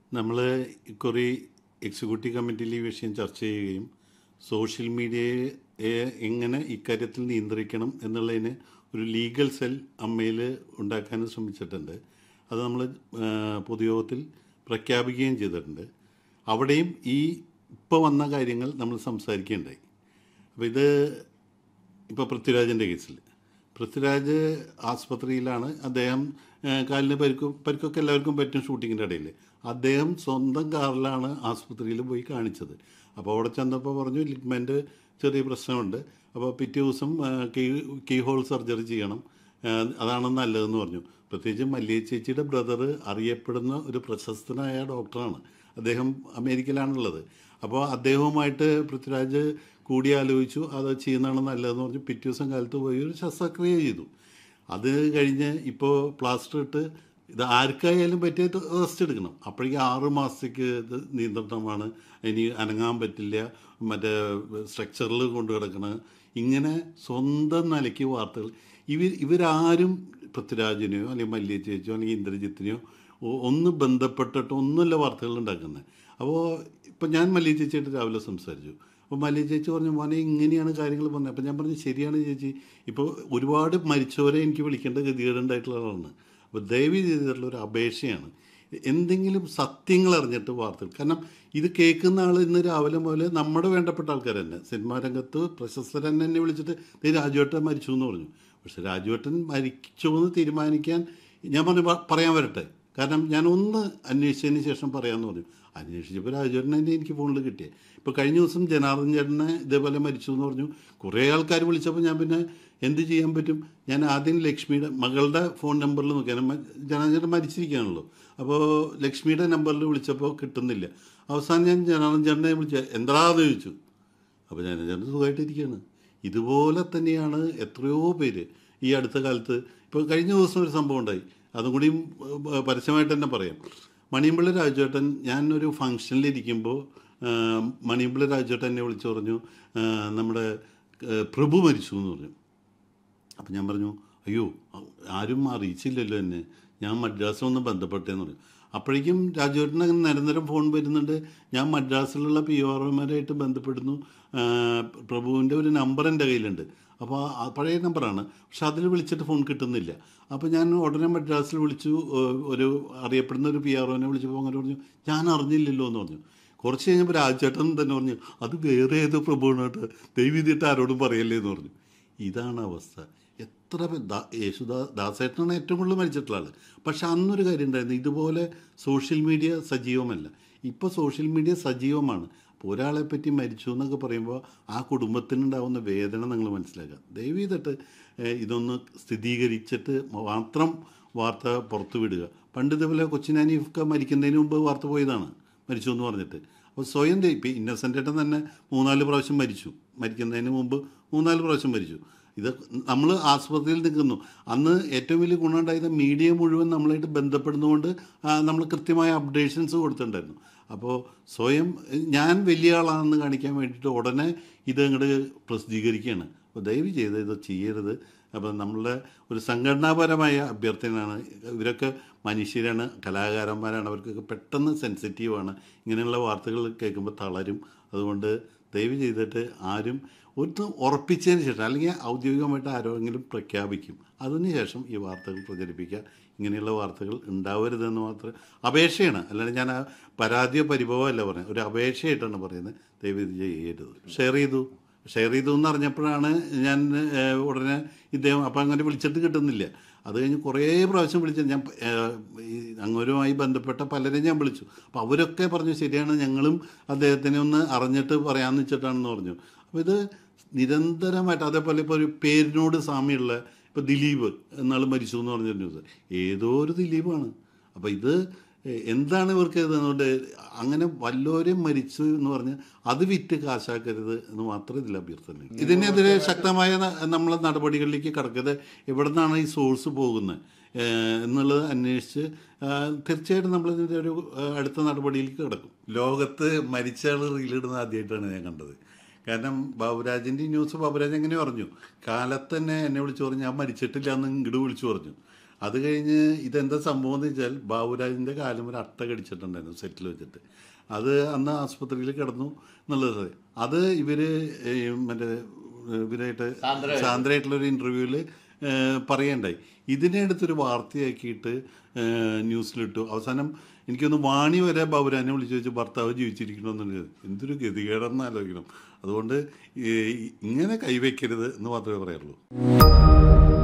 നമ്മൾ കുറേ എക്സിക്യൂട്ടീവ് കമ്മിറ്റിയിൽ ഈ വിഷയം ചർച്ച ചെയ്യുകയും സോഷ്യൽ മീഡിയയെ എങ്ങനെ ഇക്കാര്യത്തിൽ നിയന്ത്രിക്കണം എന്നുള്ളതിന് ഒരു ലീഗൽ സെൽ അമ്മയിൽ ഉണ്ടാക്കാനും ശ്രമിച്ചിട്ടുണ്ട് അത് നമ്മൾ പൊതുയോഗത്തിൽ പ്രഖ്യാപിക്കുകയും ചെയ്തിട്ടുണ്ട് അവിടെയും ഈ ഇപ്പോൾ വന്ന കാര്യങ്ങൾ നമ്മൾ സംസാരിക്കുകയുണ്ടായി അപ്പോൾ ഇത് ഇപ്പോൾ പൃഥ്വിരാജിൻ്റെ കേസിൽ പൃഥ്വിരാജ് ആസ്പത്രിയിലാണ് അദ്ദേഹം ആ, കാലിന് പരിക്കും പരിക്കൊക്കെ എല്ലാവർക്കും പറ്റും ഷൂട്ടിങ്ങിൻ്റെ ഇടയിൽ അദ്ദേഹം സ്വന്തം കാറിലാണ് ആസ്പത്രിയിൽ പോയി കാണിച്ചത് അപ്പോൾ അവിടെ ചെന്നപ്പോൾ പറഞ്ഞു ലിഗ്മെൻറ്റ് ചെറിയ പ്രശ്നമുണ്ട് അപ്പോൾ പിറ്റേ ദിവസം ആ, കീ കീ ഹോൾ സർജറി ചെയ്യണം ആ, അതാണ് നല്ലതെന്ന് പറഞ്ഞു പ്രത്യേകിച്ച് മല്ലിയ ചേച്ചിയുടെ ബ്രദർ അറിയപ്പെടുന്ന ഒരു പ്രശസ്തനായ ഡോക്ടറാണ് അദ്ദേഹം അമേരിക്കയിലാണുള്ളത് അപ്പോൾ അദ്ദേഹവുമായിട്ട് പൃഥ്വിരാജ് കൂടിയാലോചിച്ചു അത് ചെയ്യുന്നതാണ് നല്ലതെന്ന് പറഞ്ഞു പിറ്റേ ദിവസം കാലത്ത് പോയി ഒരു ശസ്ത്രക്രിയ ചെയ്തു അത് കഴിഞ്ഞ് ഇപ്പോൾ പ്ലാസ്റ്റർ ഇട്ട് ഇത് ആർക്കായാലും പറ്റിയ റെസ്റ്റ് എടുക്കണം അപ്പോഴേക്കും ആറ് മാസത്തേക്ക് ഇത് നിയന്ത്രണമാണ് ഇനി അനങ്ങാൻ പറ്റില്ല മറ്റേ സ്ട്രക്ചറിൽ കൊണ്ടു കിടക്കണം ഇങ്ങനെ സ്വന്തം നിലയ്ക്ക് വാർത്തകൾ ഇവർ ഇവരാരും പൃഥ്വിരാജിനെയോ അല്ലെങ്കിൽ മല്ലിയ ചേച്ചിയോ അല്ലെങ്കിൽ ഇന്ദ്രജിത്തിനെയോ ഒ- ഒന്ന് ബന്ധപ്പെട്ടിട്ട് ഒന്നുമല്ല വാർത്തകൾ ഉണ്ടാക്കുന്നത് അപ്പോൾ ഇപ്പം ഞാൻ മല്ലിയ ചേച്ചിയായിട്ട് രാവിലെ സംസാരിച്ചു അപ്പോൾ മല്ലിയ ചേച്ചി പറഞ്ഞു മോനെ ഇങ്ങനെയാണ് കാര്യങ്ങൾ പറഞ്ഞത് അപ്പോൾ ഞാൻ പറഞ്ഞു ശരിയാണ് ചേച്ചി ഇപ്പോൾ ഒരുപാട് മരിച്ചവരെ എനിക്ക് വിളിക്കേണ്ട ഗതികേടുണ്ടായിട്ടുള്ളതാണ് അപ്പോൾ ദയവ് ചെയ്തിട്ടുള്ള ഒരു അപേക്ഷയാണ് എന്തെങ്കിലും സത്യങ്ങൾ അറിഞ്ഞിട്ട് വാർത്തകൾ കാരണം ഇത് കേൾക്കുന്ന ആൾ ഇന്ന് രാവിലെ മുതൽ നമ്മുടെ വേണ്ടപ്പെട്ട ആൾക്കാർ തന്നെ സിനിമാ രംഗത്ത് പ്രശസ്തർ തന്നെ എന്നെ വിളിച്ചിട്ട് ദേ രാജുവേട്ടൻ മരിച്ചു എന്ന് പറഞ്ഞു പക്ഷെ രാജുവേട്ടൻ മരിച്ചു എന്ന് തീരുമാനിക്കാൻ ഞാൻ പറഞ്ഞു "പ- പറയാൻ വരട്ടെ കാരണം ഞാൻ ഒന്ന് അന്വേഷിച്ചതിന് ശേഷം പറയാമെന്ന് പറഞ്ഞു അന്വേഷിച്ചപ്പോൾ രാജുവേട്ടൻ തന്നെ എനിക്ക് ഫോണിൽ കിട്ടിയത് ഇപ്പോൾ കഴിഞ്ഞ ദിവസം ജനാർദ്ദൻ ചേട്ടനെ ഇതേപോലെ മരിച്ചു എന്ന് പറഞ്ഞു കുറേ ആൾക്കാർ വിളിച്ചപ്പോൾ ഞാൻ പിന്നെ എന്ത് ചെയ്യാൻ പറ്റും ഞാൻ ആദ്യം ലക്ഷ്മിയുടെ മകളുടെ ഫോൺ നമ്പറിൽ നോക്കി കാരണം മ- ജനാർദ്ദൻ ചേട്ടൻ മരിച്ചിരിക്കുകയാണല്ലോ അപ്പോൾ ലക്ഷ്മിയുടെ നമ്പറിൽ വിളിച്ചപ്പോൾ കിട്ടുന്നില്ല അവസാനം ഞാൻ ജനാർദ്ദൻ ചേട്ടനെ വിളിച്ച എന്താന്ന് ചോദിച്ചു അപ്പോൾ ഞാൻ ചേട്ടൻ സുഖമായിട്ടിരിക്കുകയാണ് ഇതുപോലെ തന്നെയാണ് എത്രയോ പേര് ഈ അടുത്ത കാലത്ത് ഇപ്പോൾ കഴിഞ്ഞ ദിവസം ഒരു സംഭവം ഉണ്ടായി അതും കൂടിയും ഏഹ്, പരസ്യമായിട്ട് തന്നെ പറയാം മണിയമ്പിള്ള രാജുവേട്ടൻ ഞാനൊരു ഫംഗ്ഷനിലിരിക്കുമ്പോൾ മണിയമ്പിള്ള രാജുവേട്ടൻ എന്നെ വിളിച്ചു പറഞ്ഞു ആ, നമ്മുടെ ഏഹ്, പ്രഭു മരിച്ചു എന്ന് പറഞ്ഞു അപ്പം ഞാൻ പറഞ്ഞു അയ്യോ ആരും അറിയിച്ചില്ലല്ലോ എന്നെ ഞാൻ മദ്രാസിൽ ഒന്ന് ബന്ധപ്പെട്ടേന്ന് പറഞ്ഞു അപ്പോഴേക്കും രാജുവേട്ടന് അങ്ങനെ നിരന്തരം ഫോൺ വരുന്നുണ്ട് ഞാൻ മദ്രാസിലുള്ള പി ഒ ആർമാരായിട്ട് ബന്ധപ്പെടുന്നു ആ, പ്രഭുവിൻ്റെ ഒരു നമ്പർ എൻ്റെ കയ്യിലുണ്ട് അപ്പോൾ ആ പഴയ നമ്പറാണ് പക്ഷെ അതിൽ വിളിച്ചിട്ട് ഫോൺ കിട്ടുന്നില്ല അപ്പോൾ ഞാൻ ഉടനെ മദ്രാസിൽ വിളിച്ചു ഏഹ്, ഒരു അറിയപ്പെടുന്ന ഒരു പി ആർ ഒനെ വിളിച്ചപ്പോൾ അങ്ങനെ പറഞ്ഞു ഞാൻ അറിഞ്ഞില്ലല്ലോ എന്ന് പറഞ്ഞു കുറച്ച് കഴിഞ്ഞപ്പോൾ രാജേട്ടൻ തന്നെ പറഞ്ഞു അത് വേറെ ഏതോ പ്രഭുവിനോട്ട് ദൈവീതിയിട്ട് ആരോടും പറയല്ലേ എന്ന് പറഞ്ഞു ഇതാണ് അവസ്ഥ എത്ര പേ- ദാ- യേശുദാ ദാസേട്ടനാണ് ഏറ്റവും കൂടുതൽ മരിച്ചിട്ടുള്ള ആൾ പക്ഷെ അന്നൊരു കാര്യം ഉണ്ടായിരുന്നു ഇതുപോലെ സോഷ്യൽ മീഡിയ സജീവമല്ല ഇപ്പോൾ സോഷ്യൽ മീഡിയ സജീവമാണ് അപ്പോൾ ഒരാളെ പറ്റി മരിച്ചു എന്നൊക്കെ പറയുമ്പോൾ ആ കുടുംബത്തിനുണ്ടാവുന്ന വേദന നിങ്ങൾ മനസ്സിലാക്കുക ദയവ് ചെയ്തിട്ട് ഏഹ്, ഇതൊന്ന് സ്ഥിരീകരിച്ചിട്ട് മാത്രം വാർത്ത പുറത്തു വിടുക പണ്ട് ഇതേപോലെ കൊച്ചിനാനിയൊക്കെ മരിക്കുന്നതിന് മുമ്പ് വാർത്ത പോയതാണ് മരിച്ചു എന്ന് പറഞ്ഞിട്ട് അപ്പോൾ സ്വയം ദേ- ഇപ്പം ഇന്നസെൻ്റ് ഏട്ടൻ തന്നെ മൂന്നാല് പ്രാവശ്യം മരിച്ചു മരിക്കുന്നതിന് മുമ്പ് മൂന്നാല് പ്രാവശ്യം മരിച്ചു ഇത് നമ്മൾ ആസ്പത്രിയിൽ നിൽക്കുന്നു അന്ന് ഏറ്റവും വലിയ ഗുണം ഉണ്ടായത് മീഡിയ മുഴുവൻ നമ്മളായിട്ട് ബന്ധപ്പെടുന്നതുകൊണ്ട് നമ്മൾ കൃത്യമായ അപ്ഡേഷൻസ് കൊടുത്തിട്ടുണ്ടായിരുന്നു അപ്പോൾ സ്വയം ഏഹ്, ഞാൻ വലിയ ആളാണെന്ന് കാണിക്കാൻ വേണ്ടിയിട്ട് ഉടനെ ഇത് അങ്ങോട്ട് പ്രസിദ്ധീകരിക്കുകയാണ് അപ്പോൾ ദയവ് ചെയ്ത് ഇത് ചെയ്യരുത് അപ്പോൾ നമ്മളുടെ ഒരു സംഘടനാപരമായ അഭ്യർത്ഥനയാണ് ഇവരൊക്കെ മനുഷ്യരാണ് കലാകാരന്മാരാണ് അവർക്കൊക്കെ പെട്ടെന്ന് സെൻസിറ്റീവാണ് ഇങ്ങനെയുള്ള വാർത്തകൾ കേൾക്കുമ്പോൾ തളരും അതുകൊണ്ട് ദയവ് ചെയ്തിട്ട് ആരും ഒന്ന് ഉറപ്പിച്ചതിന് ശേഷം അല്ലെങ്കിൽ ഔദ്യോഗികമായിട്ട് ആരോടെങ്കിലും പ്രഖ്യാപിക്കും അതിനുശേഷം ഈ വാർത്തകൾ പ്രചരിപ്പിക്കുക ഇങ്ങനെയുള്ള വാർത്തകൾ ഉണ്ടാവരുതെന്ന് മാത്രം അപേക്ഷയാണ് അല്ലാണ്ട് ഞാൻ ആ പരാതിയോ പരിഭവമോ അല്ല പറയുന്നത് ഒരു അപേക്ഷയായിട്ടാണ് പറയുന്നത് ദയവ് ഇത് ചെയ്യരുത് ഷെയർ ചെയ്തു ഷെയർ ചെയ്തു എന്ന് അറിഞ്ഞപ്പോഴാണ് ഞാൻ ഏഹ്, ഉടനെ ഇദ്ദേഹം അപ്പം അങ്ങനെ വിളിച്ചിട്ട് കിട്ടുന്നില്ല അത് കഴിഞ്ഞ് കുറേ പ്രാവശ്യം വിളിച്ചു ഞാൻ ഏഹ്, ഈ അങ്ങോരുമായി ബന്ധപ്പെട്ട പലരെയും ഞാൻ വിളിച്ചു അപ്പോൾ അവരൊക്കെ പറഞ്ഞു ശരിയാണ് ഞങ്ങളും അദ്ദേഹത്തിനെ ഒന്ന് അറിഞ്ഞിട്ട് പറയാമെന്ന് വെച്ചിട്ടാണെന്ന് പറഞ്ഞു അപ്പോൾ ഇത് നിരന്തരമായിട്ട് അതേപോലെ ഇപ്പോൾ ഒരു പേരിനോട് സാമ്യമുള്ള ഇപ്പോൾ ദിലീപ് എന്നാൾ മരിച്ചു എന്ന് പറഞ്ഞ ന്യൂസ് ഏതോ ഒരു ദിലീപാണ് അപ്പോൾ ഇത് എന്താണ് ഇവർക്ക് ഇതുകൊണ്ട് അങ്ങനെ വല്ലോരും മരിച്ചു എന്ന് പറഞ്ഞ് അത് വിറ്റ് കാശാക്കരുത് എന്ന് മാത്രമേ ഇതിൽ അഭ്യർത്ഥന ഇതിനെതിരെ ശക്തമായ നമ്മൾ നടപടികളിലേക്ക് കടക്കരുത് എവിടെ നിന്നാണ് ഈ സോഴ്സ് പോകുന്നത് ഏഹ് എന്നുള്ളത് അന്വേഷിച്ച് ആഹ് തീർച്ചയായിട്ടും നമ്മൾ ഇതിൻ്റെ ഒരു ആഹ് അടുത്ത നടപടിയിലേക്ക് കിടക്കും ലോകത്ത് മരിച്ച ആൾ റീലിടുന്നത് ആദ്യമായിട്ടാണ് ഞാൻ കണ്ടത് കാരണം ബാബുരാജിൻ്റെ ഈ ന്യൂസ് ബാബുരാജ് എങ്ങനെ പറഞ്ഞു കാലത്ത് തന്നെ എന്നെ വിളിച്ചു പറഞ്ഞു ഞാൻ മരിച്ചിട്ടില്ല എന്ന് ഇങ്ങോട്ട് വിളിച്ചു പറഞ്ഞു അത് കഴിഞ്ഞ് ഇതെന്താ സംഭവം എന്ന് വെച്ചാൽ ബാബുരാജിൻ്റെ കാലം ഒരു അട്ട കടിച്ചിട്ടുണ്ടായിരുന്നു സെറ്റിൽ വെച്ചിട്ട് അത് അന്ന് ആസ്പത്രിയിൽ കിടന്നു എന്നുള്ളത് അത് ഇവര് ഏ, മറ്റേ ഇവരായിട്ട് സാന്ദ്രയായിട്ടുള്ള ഒരു ഇന്റർവ്യൂവിൽ പറയണ്ടായി ഇതിനെ എടുത്തൊരു വാർത്തയാക്കിയിട്ട് ഏ, ന്യൂസിലിട്ടു അവസാനം എനിക്കൊന്ന് വാണി വരെ ബാബുരാനെ വിളിച്ചു വെച്ച് ഭർത്താവ് ജീവിച്ചിരിക്കണമെന്നുള്ളത് എന്തൊരു ഗതികേടെന്ന് ആലോചിക്കണം അതുകൊണ്ട് ഈ- ഇങ്ങനെ കൈവയ്ക്കരുത് എന്ന് മാത്രമേ പറയുള്ളൂ